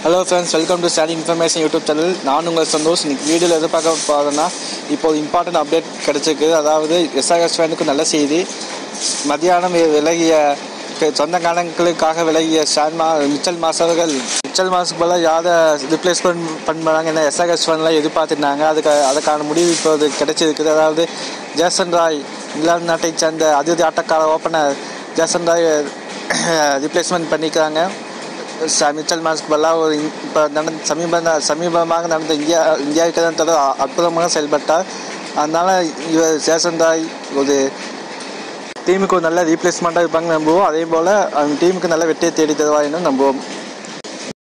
hello friends welcome to study information YouTube channel நான் உங்கள் சந்தோஷ் இன்னைக்கு வீடியோவில் எது பார்க்க போகிறேன்னா இப்போது இம்பார்ட்டன்ட் அப்டேட் கிடச்சிருக்கு அதாவது எஸ்ஆர்எஸ் ஃபேனுக்கு நல்ல செய்தி மதியானம் வி- விலகிய க- சொந்த கணக்குகளுக்காக விலகிய ஷான் மா மிச்சல் மாஸ் அவர்கள் மிச்சல் மாஸுக்கு பதிலாக யாரை ரிப்ளேஸ்மெண்ட் பண்ணுறாங்க என்ன எஸ்ஆர்எஸ் ஃபேன்லாம் எதிர்பார்த்துருந்தாங்க அதுக்கு அதுக்கான முடிவு இப்போது கிடைச்சிருக்குது அதாவது ஜேசன் ராய் இங்கிலாந்து நாட்டை சேர்ந்த அதிரடி ஆட்டக்கார ஓப்பனர் ஜேசன் ராய் ரிப்ளேஸ்மெண்ட் பண்ணிக்கிறாங்க ச- மிச்சல் மாஸ்க்கு பதிலாக ஒரு இப்போ நடந்த சமீப சமீபமாக நடந்த இந்தியா இந்தியாவுக்கு தான் தவிர அற்புதமாக செயல்பட்டார் அதனால் இவர் சேஷன் ராய் ஒரு டீமுக்கு ஒரு நல்ல ரீப்ளேஸ்மெண்ட்டாக இருப்பாங்க நம்புவோம் அதே போல் அந்த டீமுக்கு நல்ல வெற்றியை தேடி தருவாருன்னு நம்புவோம்